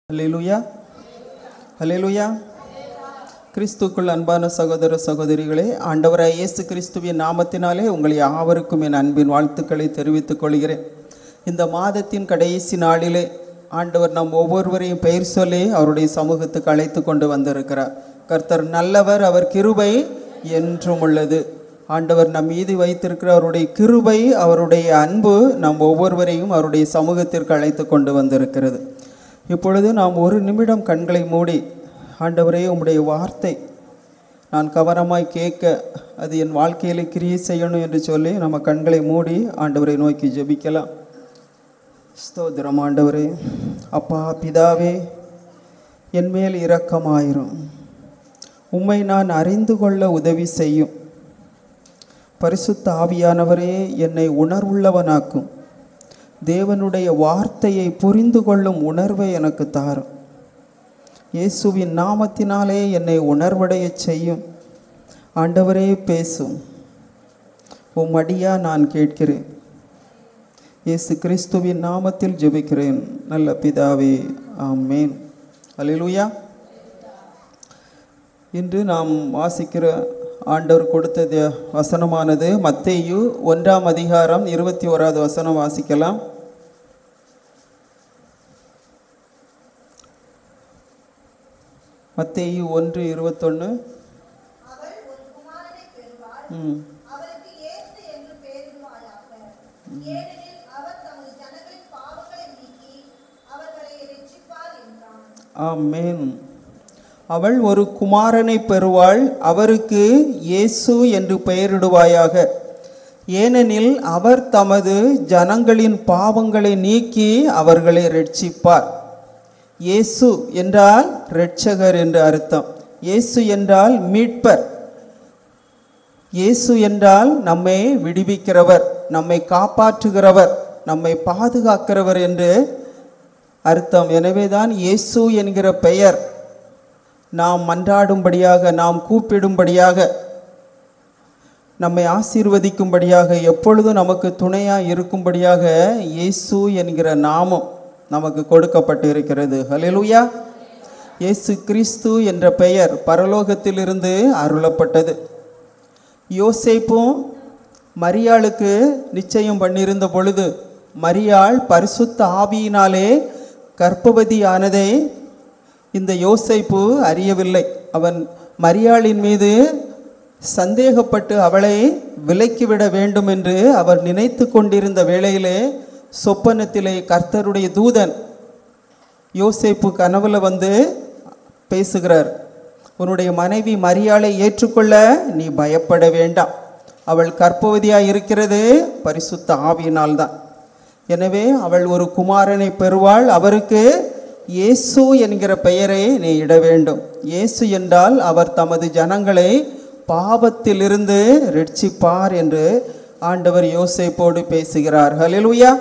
ஹalleluya ஹalleluya கிறிஸ்துக்குள் அன்பான சகோதர சகோதரிகளே ஆண்டவராய் இயேசு கிறிஸ்துவின் நாமத்தினாலே உங்கள் யாவருக்கும் என் அன்பின் வாழ்த்துக்களை தெரிவித்துக் கொள்கிறேன் இந்த மாதத்தின் கடைசி நாளிலே ஆண்டவர் நம் ஒவ்வொருவரையும் பெயர் சொல்லி அவருடைய சமூகத்துக்கு அழைத்து கொண்டு வந்திருக்கிறார் கர்த்தர் நல்லவர் அவர் கிருபை என்றும் உள்ளது ஆண்டவர் நம் மீது வைத்திருக்கிற அவருடைய கிருபை அவருடைய அன்பு நம் ஒவ்வொருவரையும் அவருடைய சமூகத்திற்கு அழைத்து கொண்டு வந்திருக்கிறது இப்பொழுது நாம் ஒரு நிமிடம் கண்களை மூடி ஆண்டவரே உம்முடைய வார்த்தை நான் கவனமாய் கேட்க அது என் வாழ்க்கையில கிரியை செய்யணும் என்று சொல்லி நம்ம கண்களை மூடி ஆண்டவரை நோக்கி ஜெபிக்கலாம் ஸ்தோத்திரம் ஆண்டவரே அப்பா பிதாவே என் மேல் இரக்கமாயிரும் உம்மை நான் அறிந்து கொள்ள உதவி செய்யும் பரிசுத்த ஆவியானவரே என்னை உணர்வுள்ளவனாக்கும் தேவனுடைய வார்த்தையை புரிந்து கொள்ளும் உணர்வை எனக்கு தாரும் இயேசுவின் நாமத்தினாலே என்னை உணர்வடையச் செய்யும் ஆண்டவரே பேசும் உம் அடியா நான் கேட்கிறேன் இயேசு கிறிஸ்துவின் நாமத்தில் ஜெபிக்கிறேன் நல்ல பிதாவே ஆமேன் அல்லேலூயா இன்று நாம் வாசிக்கிற ஆண்டவர் கொடுத்த த- வசனமானது மத்தேயு ஒன்றாம் அதிகாரம் இருபத்தி ஓராவது வசனம் வாசிக்கலாம் மத்தேயு ஒன்று இருபத்தொன்று அவள் ஒரு குமாரனைப் பெறுவாள். ம் அவருக்கு இயேசு என்று பெயரிடுவாயாக. ஏனெனில் அவர் தமது ஜனங்களின் பாவங்களை நீக்கி அவர்களை இரட்சிப்பார் என்றான். ஆமென் அவள் ஒரு குமாரனை பெறுவாள் அவருக்கு இயேசு என்று பெயரிடுவாயாக ஏனெனில் அவர் தமது ஜனங்களின் பாவங்களை நீக்கி அவர்களை ரட்சிப்பார் இயேசு என்றால் இரட்சகர் என்று அர்த்தம் இயேசு என்றால் மீட்பர் இயேசு என்றால் நம்மை விடுவிக்கிறவர் நம்மை காப்பாற்றுகிறவர் நம்மை பாதுகாக்கிறவர் என்று அர்த்தம் எனவேதான் இயேசு என்கிற பெயர் நாம் மன்றாடும்படியாக நாம் கூப்பிடும்படியாக நம்மை ஆசீர்வதிக்கும்படியாக எப்பொழுதும் நமக்கு துணையாக இருக்கும்படியாக இயேசு என்கிற நாமம் நமக்கு கொடுக்கப்பட்டு இருக்கிறது ஹalleluya இயேசு கிறிஸ்து என்ற பெயர் பரலோகத்திலிருந்து அருளப்பட்டது யோசேப்பும் மரியாளுக்கு நிச்சயம் பண்ணியிருந்த பொழுது மரியாள் பரிசுத்த ஆவியினாலே கர்ப்பவதியானதை இந்த யோசேப்பு அறியவில்லை அவன் மரியாளின் மீது சந்தேகப்பட்டு அவளை விலக்கிவிட வேண்டும் என்று அவர் நினைத்து கொண்டிருந்த வேளையிலே சொப்பனத்திலே கர்த்தருடைய தூதன் யோசேப்பு கனவுல வந்து பேசுகிறார் உன்னுடைய மனைவி மரியாளை ஏற்றுக்கொள்ள நீ பயப்பட வேண்டாம் அவள் கர்ப்பவதியாய் இருக்கிறது பரிசுத்த ஆவியினால்தான் எனவே அவள் ஒரு குமாரனை பெறுவாள் அவருக்கு இயேசு என்கிற பெயரை நீ இட வேண்டும் இயேசு என்றால் அவர் தமது ஜனங்களை பாவத்திலிருந்து ரட்சிப்பார் என்று ஆண்டவர் யோசேப்போடு பேசுகிறார் ஹalleluya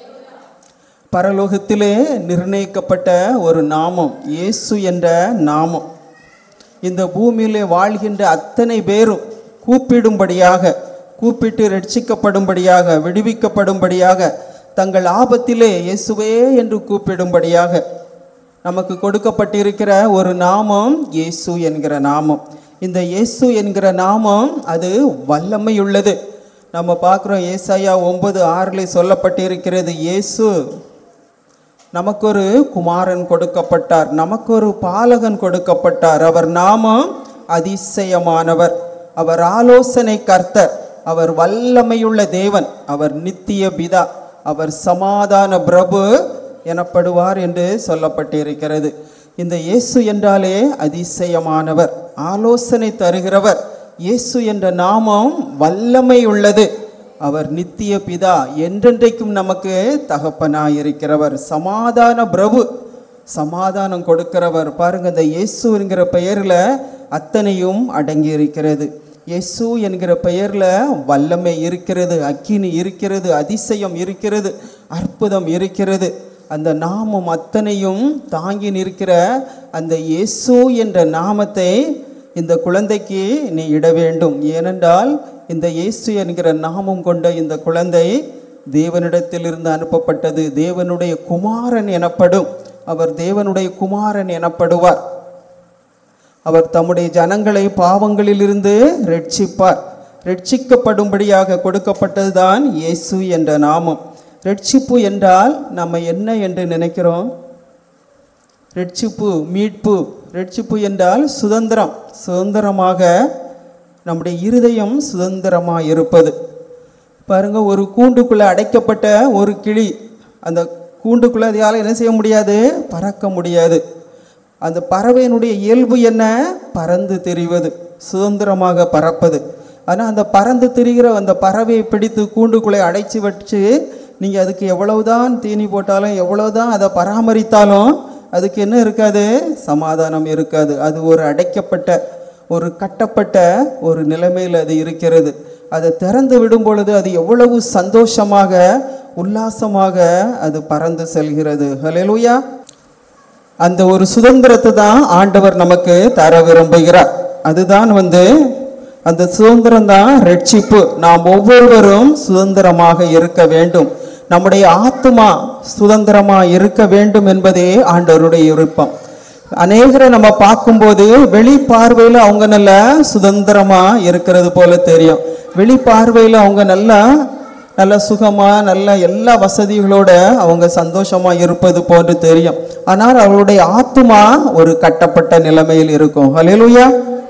பரலோகத்திலே நிர்ணயிக்கப்பட்ட ஒரு நாமம் இயேசு என்ற நாமம் இந்த பூமியிலே வாழ்கின்ற அத்தனை பேரும் கூப்பிடும்படியாக கூப்பிட்டு ரட்சிக்கப்படும்படியாக விடுவிக்கப்படும்படியாக தங்கள் ஆபத்திலே இயேசுவே என்று கூப்பிடும்படியாக நமக்கு கொடுக்கப்பட்டிருக்கிற ஒரு நாமம் இயேசு என்கிற நாமம் இந்த இயேசு என்கிற நாமம் அது வல்லமையுள்ளது நம்ம பார்க்குறோம் ஏசாயா ஒன்பது ஆறில் சொல்லப்பட்டிருக்கிறது இயேசு நமக்கொரு குமாரன் கொடுக்கப்பட்டார் நமக்கொரு பாலகன் கொடுக்கப்பட்டார் அவர் நாமம் அதிசயமானவர் அவர் ஆலோசனை கர்த்தர் அவர் வல்லமையுள்ள தேவன் அவர் நித்திய பிதா அவர் சமாதான பிரபு எனப்படுவார் என்று சொல்லப்பட்டிருக்கிறது இந்த இயேசு என்றாலே அதிசயமானவர் ஆலோசனை தருகிறவர் இயேசு என்ற நாமம் வல்லமை உள்ளது அவர் நித்திய பிதா என்றென்றைக்கும் நமக்கு தகப்பனாயிருக்கிறவர் சமாதான பிரபு சமாதானம் கொடுக்கிறவர் பாருங்க இந்த இயேசு என்கிற பெயரில் அத்தனையும் அடங்கி இருக்கிறது இயேசு என்கிற பெயரில் வல்லமை இருக்கிறது அக்கினி இருக்கிறது அதிசயம் இருக்கிறது அற்புதம் இருக்கிறது அந்த நாமம் அத்தனையும் தாங்கி நிற்கிற அந்த இயேசு என்ற நாமத்தை இந்த குழந்தைக்கு நீ இட வேண்டும் ஏனென்றால் இந்த இயேசு என்கிற நாமம் கொண்ட இந்த குழந்தை தேவனிடத்திலிருந்து அனுப்பப்பட்டது தேவனுடைய குமாரன் எனப்படும் அவர் தேவனுடைய குமாரன் எனப்படுவார் அவர் தம்முடைய ஜனங்களை பாவங்களிலிருந்து ரட்சிப்பார் ரட்சிக்கப்படும்படியாக கொடுக்கப்பட்டதுதான் இயேசு என்ற நாமம் ரட்சிப்பு என்றால் நம்ம என்ன என்று நினைக்கிறோம் ரட்சிப்பு மீட்பு ரட்சிப்பு என்றால் சுதந்திரம் சுதந்திரமாக நம்முடைய இருதயம் சுதந்திரமாக இருப்பது பாருங்க ஒரு கூண்டுக்குள்ளே அடைக்கப்பட்ட ஒரு கிளி அந்த கூண்டுக்குள்ளே அதையால் என்ன செய்ய முடியாது பறக்க முடியாது அந்த பறவையினுடைய இயல்பு என்ன பறந்து திரிவது சுதந்திரமாக பறப்பது ஆனால் அந்த பறந்து திரிகிற அந்த பறவையை பிடித்து கூண்டுக்குள்ளே அடைச்சி வச்சு நீங்கள் அதுக்கு எவ்வளவுதான் தீனி போட்டாலும் எவ்வளவுதான் அதை பராமரித்தாலும் அதுக்கு என்ன இருக்காது சமாதானம் இருக்காது அது ஒரு அடைக்கப்பட்ட ஒரு கட்டப்பட்ட ஒரு நிலைமையில் அது இருக்கிறது அதை திறந்து விடும் பொழுது அது எவ்வளவு சந்தோஷமாக உல்லாசமாக அது பறந்து செல்கிறது ஹalleluya அந்த ஒரு சுதந்திரத்தை தான் ஆண்டவர் நமக்கு தர விரும்புகிறார் அதுதான் வந்து அந்த சுதந்திரம் தான் ரட்சிப்பு நாம் ஒவ்வொருவரும் சுதந்திரமாக இருக்க வேண்டும் நம்முடைய ஆத்மா சுதந்திரமா இருக்க வேண்டும் என்பதே ஆண்டவருடைய விருப்பம் அநேகரை நம்ம பார்க்கும்போது வெளி பார்வையில் அவங்க நல்லா சுதந்திரமா இருக்கிறது போல தெரியும் வெளி பார்வையில் அவங்க நல்லா நல்ல சுகமா நல்ல எல்லா வசதிகளோட அவங்க சந்தோஷமா இருப்பது போன்று தெரியும் ஆனால் அவளுடைய ஆத்மா ஒரு கட்டப்பட்ட நிலைமையில் இருக்கும் ஹalleluya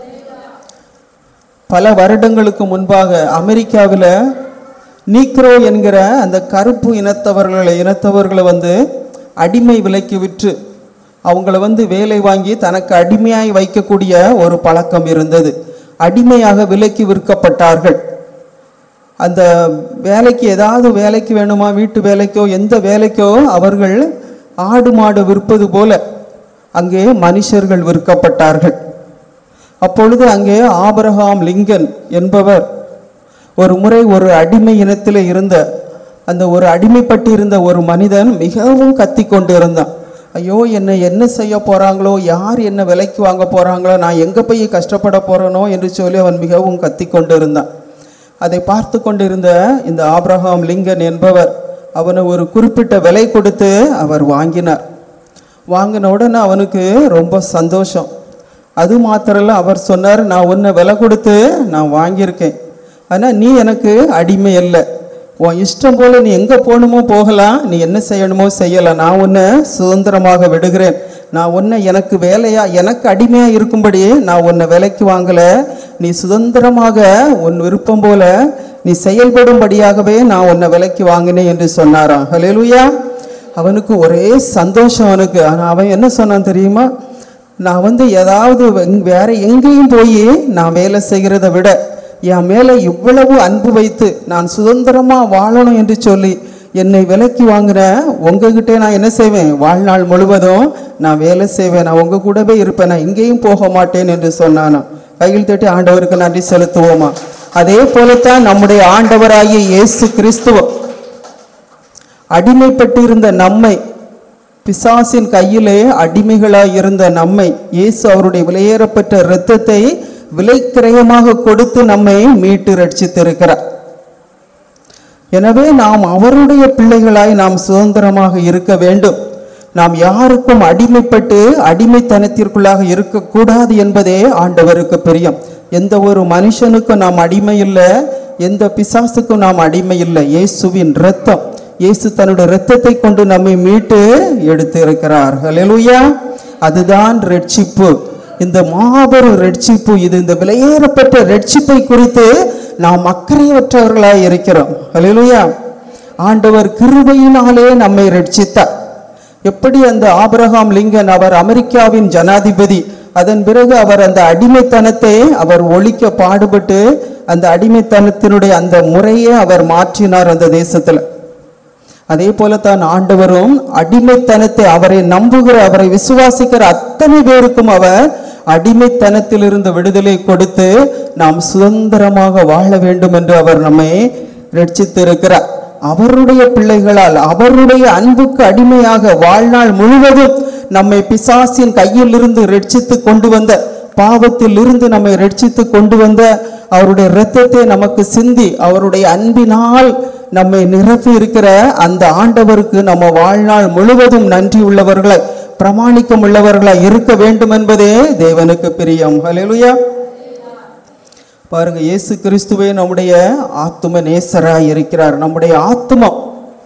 பல வருடங்களுக்கு முன்பாக அமெரிக்காவில் நீக்ரோ என்கிற அந்த கருப்பு இனத்தவர்களை இனத்தவர்களை வந்து அடிமை விலைக்கு விற்று அவங்கள வந்து வேலை வாங்கி தனக்கு அடிமையாய் வைக்கக்கூடிய ஒரு பழக்கம் இருந்தது அடிமையாக விலைக்கு விற்கப்பட்டார்கள் அந்த வேலைக்கு ஏதாவது வேலைக்கு வேணுமா வீட்டு வேலைக்கோ எந்த வேலைக்கோ அவர்கள் ஆடு மாடு விற்பது போல அங்கே மனுஷர்கள் விற்கப்பட்டார்கள் அப்பொழுது அங்கே ஆபிரகாம் லிங்கன் என்பவர் ஒரு முறை ஒரு அடிமை இனத்தில் இருந்த அந்த ஒரு அடிமைப்பட்டு இருந்த ஒரு மனிதன் மிகவும் கத்தி கொண்டு இருந்தான் ஐயோ என்னை என்ன செய்ய போறாங்களோ யார் என்ன விலைக்கு வாங்க போறாங்களோ நான் எங்கே போய் கஷ்டப்பட போறேனோ என்று சொல்லி அவன் மிகவும் கத்தி கொண்டு இருந்தான் அதை பார்த்து கொண்டிருந்த இந்த ஆபிரகாம் லிங்கன் என்பவர் அவனை ஒரு குறிப்பிட்ட விலை கொடுத்து அவர் வாங்கினார் வாங்கின உடனே அவனுக்கு ரொம்ப சந்தோஷம் அது மாத்திரல்ல அவர் சொன்னார் நான் உன்னை விலை கொடுத்து நான் வாங்கியிருக்கேன் ஆனால் நீ எனக்கு அடிமை இல்லை உன் இஷ்டம் போல நீ எங்கே போகணுமோ போகலாம் நீ என்ன செய்யணுமோ செய்யலாம் நான் உன்னை சுதந்திரமாக விடுகிறேன் நான் உன்னை எனக்கு வேலையா எனக்கு அடிமையாக இருக்கும்படி நான் உன்னை விலைக்கு வாங்கலை நீ சுதந்திரமாக உன் விருப்பம் போல நீ செயல்படும்படியாகவே நான் உன்னை விலைக்கு வாங்கினேன் என்று சொன்னாராம் ஹalleluya அவனுக்கு ஒரே சந்தோஷம் அவனுக்கு ஆனால் அவன் என்ன சொன்னான் தெரியுமா நான் வந்து ஏதாவது வெங்- வேற எங்கேயும் போய் நான் வேலை செய்கிறத விட என் மேலே இவ்வளவு அன்பு வைத்து நான் சுதந்திரமாக வாழணும் என்று சொல்லி என்னை விலைக்கு வாங்குற உங்ககிட்டே நான் என்ன செய்வேன் வாழ்நாள் முழுவதும் நான் வேலை செய்வேன் நான் உங்க கூடவே இருப்பேன் நான் எங்கேயும் போக மாட்டேன் என்று சொன்னானாம் கையில் தட்டி ஆண்டவருக்கு நன்றி செலுத்துவோமா அதே போலத்தான் நம்முடைய ஆண்டவராகிய இயேசு கிறிஸ்துவம் அடிமைப்பட்டு இருந்த நம்மை பிசாசின் கையிலே அடிமைகளாய் இருந்த நம்மை இயேசு அவருடைய விலையேறப்பட்ட இரத்தத்தை விலைக்கிரயமாக கொடுத்து நம்மை மீட்டு ரட்சித்திருக்கிறார் எனவே நாம் அவருடைய பிள்ளைகளாய் நாம் சுதந்திரமாக இருக்க வேண்டும் நாம் யாருக்கும் அடிமைப்பட்டு அடிமைத்தனத்திற்குள்ளாக இருக்கக்கூடாது என்பதே ஆண்டவருக்கு பிரியம் எந்த ஒரு மனுஷனுக்கும் நாம் அடிமை இல்லை எந்த பிசாசுக்கும் நாம் அடிமை இல்லை இயேசுவின் இரத்தம் இயேசு தன்னுடைய இரத்தத்தை கொண்டு நம்மை மீட்டு எடுத்து இருக்கிறார் ஹalleluya அதுதான் ரட்சிப்பு இந்த மாபெரும் ரட்சிப்பு இது இந்த விலையேறப்பட்ட ரட்சிப்பை குறித்து நாம் அக்கறையற்றவர்களாய் இருக்கிறோம் ஹalleluya ஆண்டவர் கிருபையினாலே நம்மை ரட்சித்தார் எப்படி அந்த ஆபிரகாம் லிங்கன் அவர் அமெரிக்காவின் ஜனாதிபதி அதன் பிறகு அவர் அந்த அடிமைத்தனத்தை அவர் ஒழிக்க பாடுபட்டு அந்த அடிமைத்தனத்தினுடைய அந்த முறையே அவர் மாற்றினார் அந்த தேசத்துல அதே போல தான் ஆண்டவரும் அடிமைத்தனத்தை அவரை நம்புகிற அவரை விசுவாசிக்கிற அத்தனை பேருக்கும் அவர் அடிமைத்தனத்திலிருந்து விடுதலை கொடுத்து நாம் சுதந்திரமாக வாழ வேண்டும் என்று அவர் நம்மை ரட்சித்திருக்கிறார் அவருடைய பிள்ளைகளால் அவருடைய அன்புக்கு அடிமையாக வாழ்நாள் முழுவதும் நம்மை பிசாசின் கையில் இருந்து ரட்சித்து கொண்டு வந்த பாவத்தில் இருந்து நம்மை ரட்சித்து கொண்டு வந்த அவருடைய இரத்தத்தை நமக்கு சிந்தி அவருடைய அன்பினால் நம்மை நிரப்பி இருக்கிற அந்த ஆண்டவருக்கு நம்ம வாழ்நாள் முழுவதும் நன்றி உள்ளவர்களை பிரமாணிக்கம் உள்ளவர்களாய் இருக்க வேண்டும் என்பதே தேவனுக்கு பிரியம் ஹalleluya பாருங்க இயேசு கிறிஸ்துவே நம்முடைய ஆத்தும நேசராய் இருக்கிறார் நம்முடைய ஆத்துமம்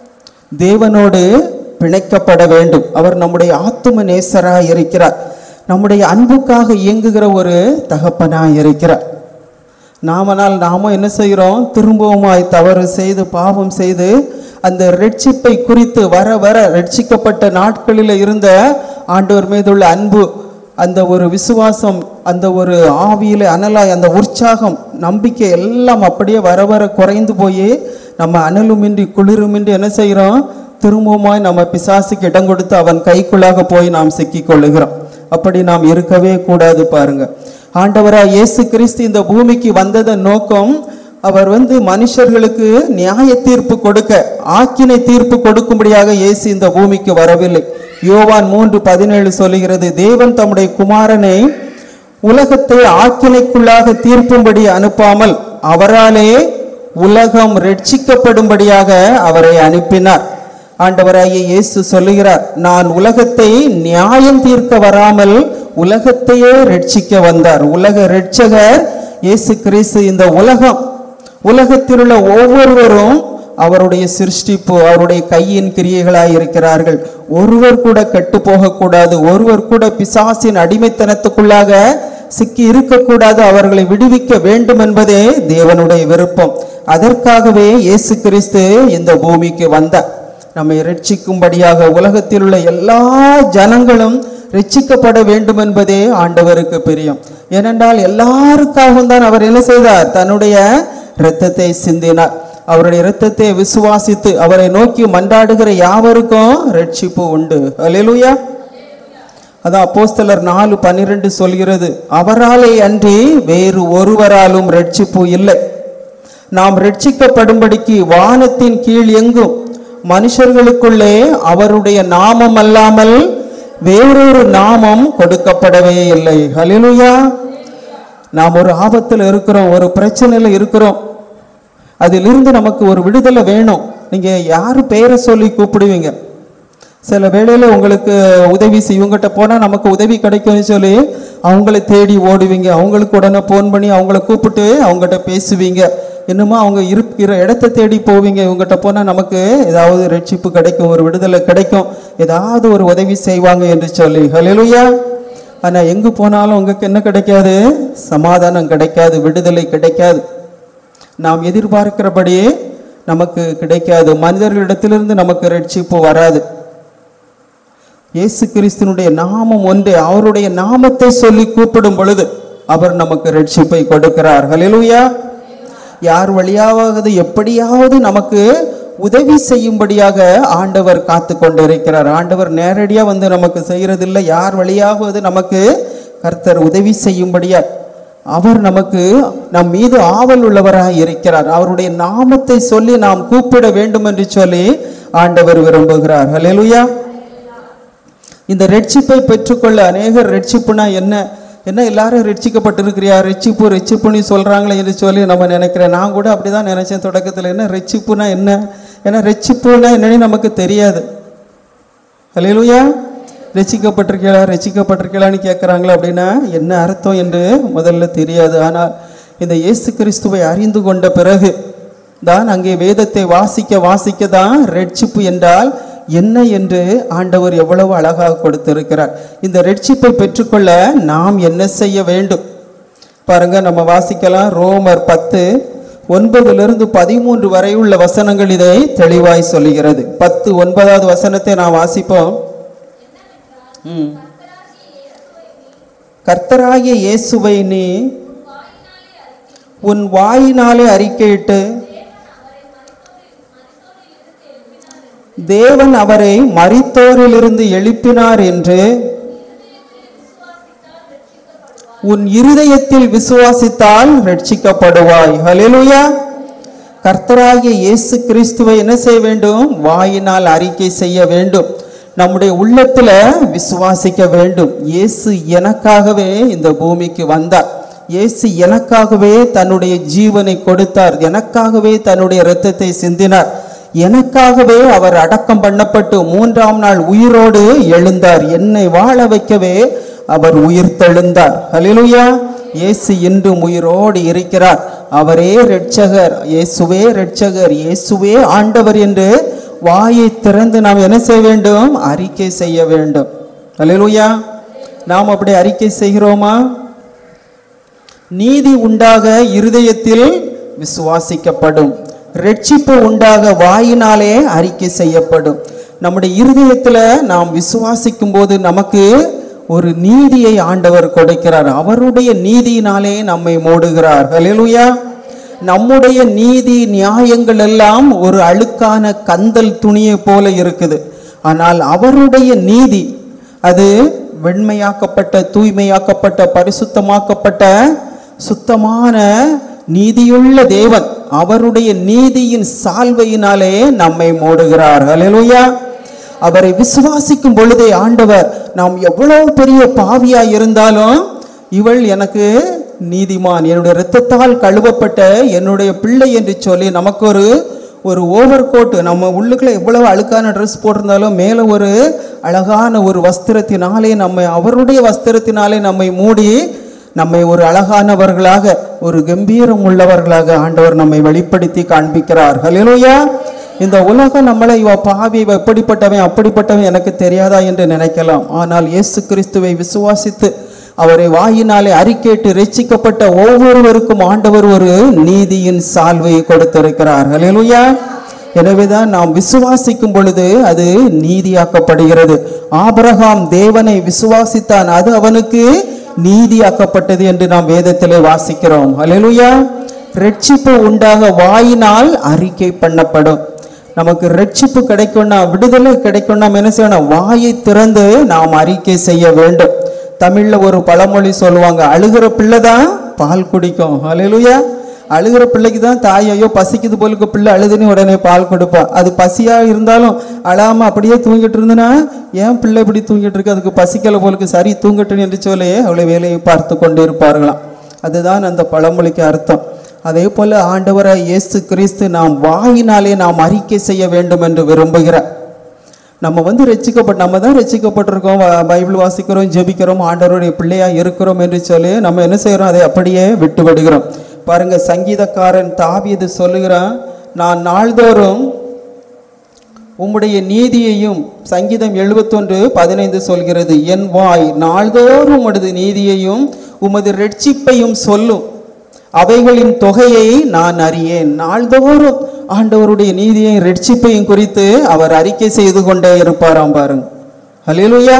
தேவனோடு பிணைக்கப்பட வேண்டும் அவர் நம்முடைய ஆத்தும நேசராய் இருக்கிறார் நம்முடைய அன்புக்காக இயங்குகிற ஒரு தகப்பனாய் இருக்கிறார் நாமனால் நாம என்ன செய்கிறோம் திரும்பவுமாய் தவறு செய்து பாவம் செய்து அந்த ரட்சிப்பை குறித்து வர வர ரட்சிக்கப்பட்ட நாட்களில் இருந்த ஆண்டவர் மீதுள்ள அன்பு அந்த ஒரு விசுவாசம் அந்த ஒரு ஆவியில அனலாய் அந்த உற்சாகம் நம்பிக்கை எல்லாம் அப்படியே வர வர குறைந்து போய் நம்ம அனலுமின்றி குளிருமின்றி என்ன செய்கிறோம் திரும்பவுமாய் நம்ம பிசாசுக்கு இடம் கொடுத்து அவன் கைக்குள்ளாக போய் நாம் சிக்கிக் கொள்ளுகிறோம் அப்படி நாம் இருக்கவே கூடாது பாருங்க ஆண்டவராய் இயேசு கிறிஸ்து இந்த பூமிக்கு வந்ததன் நோக்கம் அவர் வந்து மனுஷர்களுக்கு நியாய தீர்ப்பு கொடுக்க ஆக்கினை தீர்ப்பு கொடுக்கும்படியாக இயேசு இந்த பூமிக்கு வரவில்லை யோவான் மூன்று பதினேழு சொல்லுகிறது தேவன் தம்முடைய குமாரனை உலகத்தை ஆக்கினைக்குள்ளாக தீர்ப்பும்படி அனுப்பாமல் அவராலே உலகம் ரட்சிக்கப்படும்படியாக அவரை அனுப்பினார் ஆண்டவராகிய இயேசு சொல்லுகிறார் நான் உலகத்தை நியாயம் தீர்க்க வராமல் உலகத்தையே ரட்சிக்க வந்தார் உலக ரட்சகர் இயேசு கிறிஸ்து இந்த உலகம் உலகத்தில் உள்ள ஒவ்வொருவரும் அவருடைய சிருஷ்டிப்பு அவருடைய கையின் கிரியைகளாய் இருக்கிறார்கள் ஒருவர் கூட கெட்டு போகக்கூடாது ஒருவர் கூட பிசாசின் அடிமைத்தனத்துக்குள்ளாக சிக்கி இருக்கக்கூடாது அவர்களை விடுவிக்க வேண்டும் என்பதே தேவனுடைய விருப்பம் அதற்காகவே இயேசு கிறிஸ்து இந்த பூமிக்கு வந்தார் நம்மை ரட்சிக்கும்படியாக உலகத்தில் உள்ள எல்லா ஜனங்களும் ரட்சிக்கப்பட வேண்டும் என்பதே ஆண்டவருக்கு பிரியம் ஏனென்றால் எல்லாருக்காகவும் தான் அவர் என்ன செய்தார் தன்னுடைய இரத்தத்தை சிந்தினார் அவருடைய இரத்தத்தை விசுவாசித்து அவரை நோக்கி மன்றாடுகிற யாவருக்கும் ரட்சிப்பு உண்டு அல்லேலூயா அதான் அப்போஸ்தலர் நாலு பன்னிரெண்டு சொல்கிறது அவராலே அன்றி வேறு ஒருவராலும் ரட்சிப்பு இல்லை நாம் ரட்சிக்கப்படும்படிக்கு வானத்தின் கீழ் எங்கும் மனுஷர்களுக்குள்ளே அவருடைய நாமம் அல்லாமல் வேறொரு நாமம் கொடுக்கப்படவே இல்லை ஹalleluya நாம் ஒரு ஆபத்தில் இருக்கிறோம் ஒரு பிரச்சனையில் இருக்கிறோம் அதிலிருந்து நமக்கு ஒரு விடுதலை வேணும் நீங்க யார் பெயரை சொல்லி கூப்பிடுவீங்க சில வேளையில உங்களுக்கு உதவி செய் இவங்ககிட்ட போனால் நமக்கு உதவி கிடைக்கும்னு சொல்லி அவங்கள தேடி ஓடுவீங்க அவங்களுக்கு உடனே ஃபோன் பண்ணி அவங்கள கூப்பிட்டு அவங்ககிட்ட பேசுவீங்க இன்னுமா அவங்க இருக்கிற இடத்த தேடி போவீங்க இவங்ககிட்ட போனால் நமக்கு ஏதாவது ரட்சிப்பு கிடைக்கும் ஒரு விடுதலை கிடைக்கும் ஏதாவது ஒரு உதவி செய்வாங்க என்று சொல்லி ஹalleluya ஆனால் எங்கே போனாலும் உங்களுக்கு என்ன கிடைக்காது சமாதானம் கிடைக்காது விடுதலை கிடைக்காது நாம் எதிர்பார்க்கிறபடியே நமக்கு கிடைக்காது மனிதர்களிடத்திலிருந்து நமக்கு ரட்சிப்பு வராது இயேசு கிறிஸ்துனுடைய நாமம் ஒன்றே அவருடைய நாமத்தை சொல்லி கூப்பிடும் பொழுது அவர் நமக்கு ரட்சிப்பை கொடுக்கிறார் ஹalleluya யார் வழியாவது எப்படியாவது நமக்கு உதவி செய்யும்படியாக ஆண்டவர் காத்து கொண்டிருக்கிறார் ஆண்டவர் நேரடியாக வந்து நமக்கு செய்கிறதில்லை யார் வழியாவது நமக்கு கர்த்தர் உதவி செய்யும்படியா அவர் நமக்கு நம் மீது ஆவல் உள்ளவராக இருக்கிறார் அவருடைய நாமத்தை சொல்லி நாம் கூப்பிட வேண்டும் என்று சொல்லி ஆண்டவர் விரும்புகிறார் ஹalleluya இந்த ரட்சிப்பை பெற்றுக்கொள்ள அநேகர் ரட்சிப்புனா என்ன என்ன எல்லாரும் ரட்சிக்கப்பட்டிருக்கிறியா ரட்சிப்பு ரட்சிப்புன்னு சொல்கிறாங்களே என்று சொல்லி நம்ம நினைக்கிறேன் நான் கூட அப்படி தான் நினச்சேன் தொடக்கத்தில் என்ன ரட்சிப்புனா என்ன ஏன்னா ரட்சிப்புனா என்னன்னு நமக்கு தெரியாது ஹalleluya ரட்சிக்கப்பட்டிருக்கீங்களா ரட்சிக்கப்பட்டிருக்கீங்களான்னு கேட்குறாங்களா அப்படின்னா என்ன அர்த்தம் என்று முதல்ல தெரியாது ஆனால் இந்த இயேசு கிறிஸ்துவை அறிந்து கொண்ட பிறகு தான் அங்கே வேதத்தை வாசிக்க வாசிக்க தான் ரட்சிப்பு என்றால் என்ன என்று ஆண்டவர் எவ்வளவு அழகாக கொடுத்திருக்கிறார் இந்த ரட்சிப்பை பெற்றுக்கொள்ள நாம் என்ன செய்ய வேண்டும் பாருங்க நம்ம வாசிக்கலாம் ரோமர் பத்து ஒன்பதிலிருந்து பதிமூன்று வரை உள்ள வசனங்கள் இதை தெளிவாய் சொல்லுகிறது பத்து ஒன்பதாவது வசனத்தை நான் வாசிப்போம் ம். கர்த்தராகிய இயேசுவை நீ உன் வாயினாலே அறிக்கையிட்டு தேவன் அவரை மரித்தோரிலிருந்து எழுப்பினார் என்று உன் இருதயத்தில் விசுவாசித்தால் ரட்சிக்கப்படுவாய் ஹalleluya கர்த்தராகிய இயேசு கிறிஸ்துவை என்ன செய்ய வேண்டும் வாயினால் அறிக்கை செய்ய வேண்டும் நம்முடைய உள்ளத்துல விசுவாசிக்க வேண்டும் இயேசு எனக்காகவே இந்த பூமிக்கு வந்தார் இயேசு எனக்காகவே தன்னுடைய ஜீவனை கொடுத்தார் எனக்காகவே தன்னுடைய இரத்தத்தை சிந்தினார் எனக்காகவே அவர் அடக்கம் பண்ணப்பட்டு மூன்றாம் நாள் உயிரோடு எழுந்தார் என்னை வாழ வைக்கவே அவர் உயிர் தெழுந்தார் ஹalleluya இயேசு இன்றும் உயிரோடு இருக்கிறார் அவரே இரட்சகர் இயேசுவே இரட்சகர் இயேசுவே ஆண்டவர் என்று வாயை திறந்து நாம் என்ன செய்ய வேண்டும் அறிக்கை செய்ய வேண்டும் ஹalleluya நாம் அப்படி அறிக்கை செய்கிறோமா நீதி உண்டாக இருதயத்தில் விசுவாசிக்கப்படும் ரட்சிப்பு உண்டாக வாயினாலே அறிக்கை செய்யப்படும் நம்முடைய இருதயத்துல நாம் விசுவாசிக்கும் போது நமக்கு ஒரு நீதியை ஆண்டவர் கொடுக்கிறார் அவருடைய நீதியினாலே நம்மை மூடுகிறார் ஹalleluya நம்முடைய நீதி நியாயங்கள் எல்லாம் ஒரு அழுக்கான கந்தல் துணியை போல இருக்குது ஆனால் அவருடைய நீதி அது வெண்மையாக்கப்பட்ட தூய்மையாக்கப்பட்ட பரிசுத்தமாக்கப்பட்ட சுத்தமான நீதியுள்ள தேவன் அவருடைய நீதியின் சால்வையினாலே நம்மை மூடுகிறார் ஹalleluya அவரை விசுவாசிக்கும் பொழுதே ஆண்டவர் நாம் எவ்வளவு பெரிய பாவியா இருந்தாலும் இவள் எனக்கு நீதிமான் என்னுடைய இரத்தத்தால் கழுவப்பட்ட என்னுடைய பிள்ளை என்று சொல்லி நமக்கு ஒரு ஒரு ஓவர் கோட் நம்ம உள்ளுக்குள்ள எவ்வளவு அழுக்கான ட்ரெஸ் போட்டிருந்தாலும் மேலே ஒரு அழகான ஒரு வஸ்திரத்தினாலே நம்மை அவருடைய வஸ்திரத்தினாலே நம்மை மூடி நம்மை ஒரு அழகானவர்களாக ஒரு கம்பீரம் உள்ளவர்களாக ஆண்டவர் நம்மை வெளிப்படுத்தி காண்பிக்கிறார் ஹalleluya இந்த உலகம் நம்மளை இவ பாவி இவ எப்படிப்பட்டவன் அப்படிப்பட்டவன் எனக்கு தெரியாதா என்று நினைக்கலாம் ஆனால் இயேசு கிறிஸ்துவை விசுவாசித்து அவரை வாயினாலே அறிக்கையிட்டு ரட்சிக்கப்பட்ட ஒவ்வொருவருக்கும் ஆண்டவர் ஒரு நீதியின் சால்வையை கொடுத்திருக்கிறார் ஹalleluya எனவேதான் நாம் விசுவாசிக்கும் பொழுது அது நீதியாக்கப்படுகிறது ஆபிரகாம் தேவனை விசுவாசித்தான் அது அவனுக்கு நீதியாக்கப்பட்டது என்று நாம் வேதத்திலே வாசிக்கிறோம் ஹalleluya ரட்சிப்பு உண்டாக வாயினால் அறிக்கை பண்ணப்படும் நமக்கு ரட்சிப்பு கிடைக்கும்னா விடுதலை கிடைக்கும்னா நம்ம என்ன செய்யணும் வாயை திறந்து நாம் அறிக்கை செய்ய வேண்டும் தமிழ்ல ஒரு பழமொழி சொல்லுவாங்க அழுகிற பிள்ளை தான் பால் குடிக்கும் ஹalleluya அழுகிற பிள்ளைக்கு தான் தாய் ஐயோ பசிக்குது போலுக்கு பிள்ளை அழுதுன்னு உடனே பால் கொடுப்பா அது பசியா இருந்தாலும் அழாம அப்படியே தூங்கிட்டு இருந்தனா ஏன் பிள்ளை இப்படி தூங்கிட்டு இருக்கு அதுக்கு பசிக்கல போலுக்கு சரி தூங்கட்டும் என்று சொல்லி அவளை வேலையை பார்த்து கொண்டு இருப்பார்களாம் அதுதான் அந்த பழமொழிக்கு அர்த்தம் அதே போல ஆண்டவராய் இயேசு கிறிஸ்து நாம் வாயினாலே நாம் அறிக்கை செய்ய வேண்டும் என்று விரும்புகிறார் நம்ம வந்து ரட்சிக்கப்பட்ட நம்ம தான் ரட்சிக்கப்பட்டிருக்கோம் வ- பைபிள் வாசிக்கிறோம் ஜெபிக்கிறோம் ஆண்டவருடைய பிள்ளையா இருக்கிறோம் என்று சொல்லி நம்ம என்ன செய்கிறோம் அதை அப்படியே விட்டு விடுகிறோம் பாருங்க சங்கீதக்காரன் தாவீது சொல்லுகிறான் நான் நாள்தோறும் உம்முடைய நீதியையும் சங்கீதம் எழுபத்தொன்று பதினைந்து சொல்கிறது என் வாய் நாள்தோறும் உமது நீதியையும் உமது ரட்சிப்பையும் சொல்லும் அவைகளின் தொகையை நான் அறியேன் நாள்தோறும் ஆண்டவருடைய நீதியையும் ரட்சிப்பையும் குறித்து அவர் அறிக்கை செய்து கொண்டே இருப்பாராம் பாருங்க ஹalleluya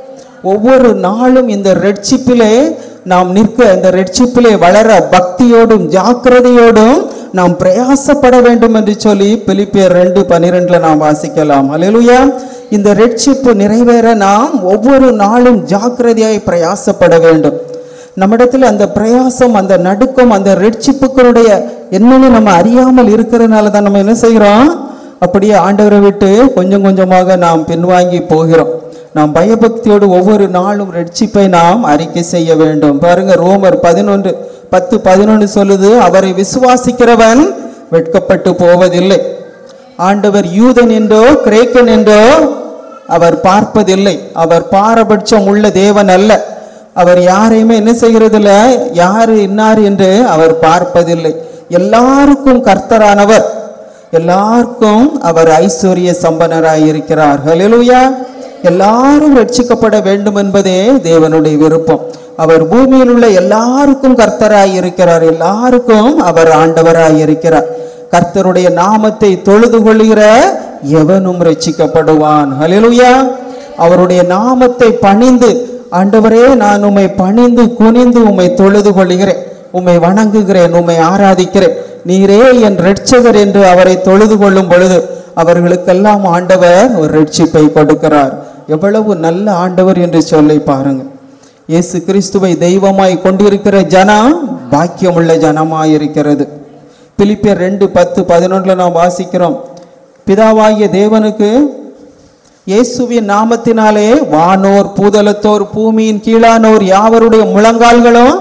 ஒவ்வொரு நாளும் இந்த ரட்சிப்பிலே நாம் நிற்க இந்த ரட்சிப்பிலே வளர பக்தியோடும் ஜாக்கிரதையோடும் நாம் பிரயாசப்பட வேண்டும் என்று சொல்லி பிலிப்பியர் ரெண்டு பன்னிரெண்டுல நாம் வாசிக்கலாம் ஹalleluya இந்த ரட்சிப்பு நிறைவேற நாம் ஒவ்வொரு நாளும் ஜாக்கிரதையாய் பிரயாசப்பட வேண்டும் நம்மிடத்தில் அந்த பிரயாசம் அந்த நடுக்கம் அந்த ரட்சிப்புக்களுடைய என்னன்னு நம்ம அறியாமல் இருக்கிறதுனால தான் நம்ம என்ன செய்கிறோம் அப்படியே ஆண்டவரை விட்டு கொஞ்சம் கொஞ்சமாக நாம் பின்வாங்கி போகிறோம் நாம் பயபக்தியோடு ஒவ்வொரு நாளும் ரட்சிப்பை நாம் அறிக்கை செய்ய வேண்டும் பாருங்க ரோமர் பதினொன்று பத்து பதினொன்று சொல்லுது அவரை விசுவாசிக்கிறவன் வெட்கப்பட்டு போவதில்லை ஆண்டவர் யூதன் என்றோ கிரேக்கன் என்றோ அவர் பார்ப்பதில்லை அவர் பாரபட்சம் உள்ள தேவன் அல்ல அவர் யாரையுமே என்ன செய்கிறதில்ல யாரு இன்னார் என்று அவர் பார்ப்பதில்லை எல்லாருக்கும் கர்த்தரானவர் எல்லாருக்கும் அவர் ஐஸ்வர்ய சம்பனராய் இருக்கிறார் ஹalleluya எல்லாரும் ரட்சிக்கப்பட வேண்டும் என்பதே தேவனுடைய விருப்பம் அவர் பூமியில் உள்ள எல்லாருக்கும் கர்த்தராய் இருக்கிறார் எல்லாருக்கும் அவர் ஆண்டவராய் இருக்கிறார் கர்த்தருடைய நாமத்தை தொழுது கொள்கிற எவனும் ரட்சிக்கப்படுவான் ஹalleluya அவருடைய நாமத்தை பணிந்து ஆண்டவரே நான் உம்மை பணிந்து குனிந்து உம்மை தொழுது கொள்கிறேன் உம்மை வணங்குகிறேன் உம்மை ஆராதிக்கிறேன் நீரே என் ரட்சகர் என்று அவரை தொழுது கொள்ளும் பொழுது அவர்களுக்கெல்லாம் ஆண்டவர் ஒரு ரட்சிப்பை கொடுக்கிறார் எவ்வளவு நல்ல ஆண்டவர் என்று சொல்லி பாருங்க இயேசு கிறிஸ்துவை தெய்வமாய் கொண்டிருக்கிற ஜனம் பாக்கியமுள்ள ஜனமாய் இருக்கிறது பிலிப்பியர் ரெண்டு பத்து பதினொன்றுல நாம் வாசிக்கிறோம் பிதாவாகிய தேவனுக்கு இயேசுவின் நாமத்தினாலே வானோர் பூதலத்தோர் பூமியின் கீழானோர் யாவருடைய முழங்கால்களும்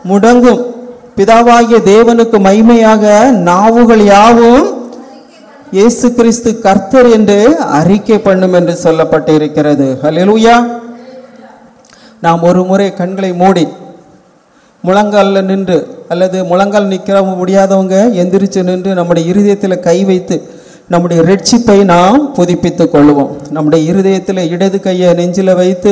முடங்கும் பிதாவாகிய தேவனுக்கு மைமையாக நாவுகள் யாவும் இயேசு கிறிஸ்து கர்த்தர் என்று அறிக்கை பண்ணும் என்று சொல்லப்பட்டிருக்கிறது ஹalleluya நாம் ஒரு முறை கண்களை மூடி முழங்காலில் நின்று அல்லது முழங்கால் நிற்க முடியாதவங்க எந்திரிச்சு நின்று நம்முடைய இருதயத்தில் கை வைத்து நம்முடைய ரட்சிப்பை நாம் புதுப்பித்துக் கொள்வோம் நம்முடைய இருதயத்தில் இடது கையை நெஞ்சில் வைத்து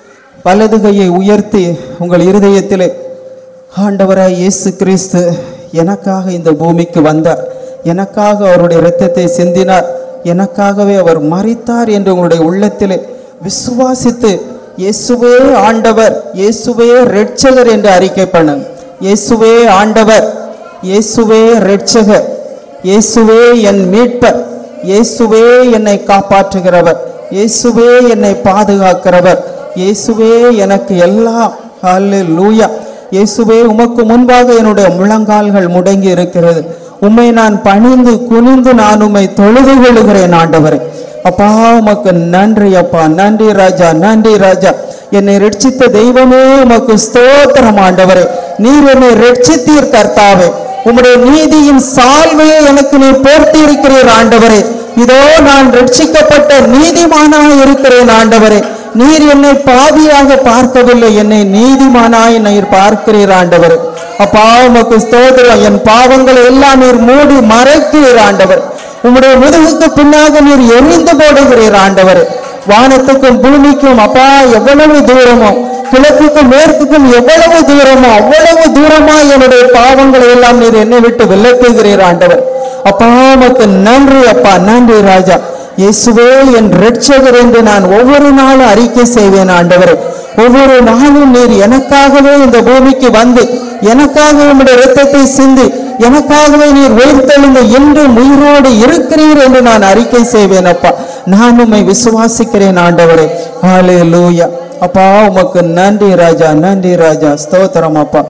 வலது கையை உயர்த்தி உங்கள் இருதயத்தில் ஆண்டவராய் இயேசு கிறிஸ்து எனக்காக இந்த பூமிக்கு வந்தார் எனக்காக அவருடைய இரத்தத்தை சிந்தினார் எனக்காகவே அவர் மறித்தார் என்று உங்களுடைய உள்ளத்திலே விசுவாசித்து இயேசுவே ஆண்டவர் இயேசுவே இரட்சகர் என்று அறிக்கை பண்ணுங்க இயேசுவே ஆண்டவர் இயேசுவே இரட்சகர் இயேசுவே என் மீட்பர் இயேசுவே என்னை காப்பாற்றுகிறவர் இயேசுவே என்னை பாதுகாக்கிறவர் இயேசுவே எனக்கு எல்லாம் ஹalleluya இயேசுவே உமக்கு முன்பாக என்னுடைய முழங்கால்கள் முடங்கி இருக்கிறது உம்மை நான் பணிந்து குனிந்து நான் உம்மை தொழுது கொள்ளுகிறேன் ஆண்டவரே அப்பா உமக்கு நன்றி அப்பா நன்றி ராஜா நன்றி ராஜா என்னை ரட்சித்த தெய்வமே உமக்கு ஸ்தோத்திரம் ஆண்டவரே நீர் என்னை ரட்சித்தீர் கர்த்தாவே உம்முடைய நீதியின் சால்வையை எனக்கு நீர் போர்த்தி இருக்கிறீர் ஆண்டவரே இதோ நான் ரட்சிக்கப்பட்ட நீதிமானாய் இருக்கிறேன் ஆண்டவரே நீர் என்னை பாவியாக பார்க்கவில்லை என்னை நீதிமானாய் நீர் பார்க்கிறீர் ஆண்டவர் அப்பா உமக்கு ஸ்தோத்திரம் என் பாவங்களை எல்லாம் நீர் மூடி மறைக்கிறீர் ஆண்டவர் உம்முடைய முதுகுக்கு பின்னாக நீர் எரிந்து போடுகிறீர் ஆண்டவர் வானத்துக்கும் பூமிக்கும் அப்பா எவ்வளவு தூரமோ கிழக்குக்கும் மேற்குக்கும் எவ்வளவு தூரமோ அவ்வளவு தூரமா என்னுடைய பாவங்களை எல்லாம் நீர் என்னை விட்டு விலக்குகிறீர் ஆண்டவர் அப்பா உமக்கு நன்றி அப்பா நன்றி ராஜா இயேசுவே என் ரட்சகர் என்று நான் ஒவ்வொரு நாளும் அறிக்கை செய்வேன் ஆண்டவரே ஒவ்வொரு நாளும் நீர் எனக்காகவே இந்த பூமிக்கு வந்து எனக்காக உம்முடைய இரத்தத்தை சிந்தி எனக்காகவே நீர் உயிர்த்தெழுந்த என்றும் உயிரோடு இருக்கிறீர் என்று நான் அறிக்கை செய்வேன் அப்பா நான் உம்மை விசுவாசிக்கிறேன் ஆண்டவரே ஹalleluya அப்பா உமக்கு நன்றி ராஜா நன்றி ராஜா ஸ்தோத்திரம் அப்பா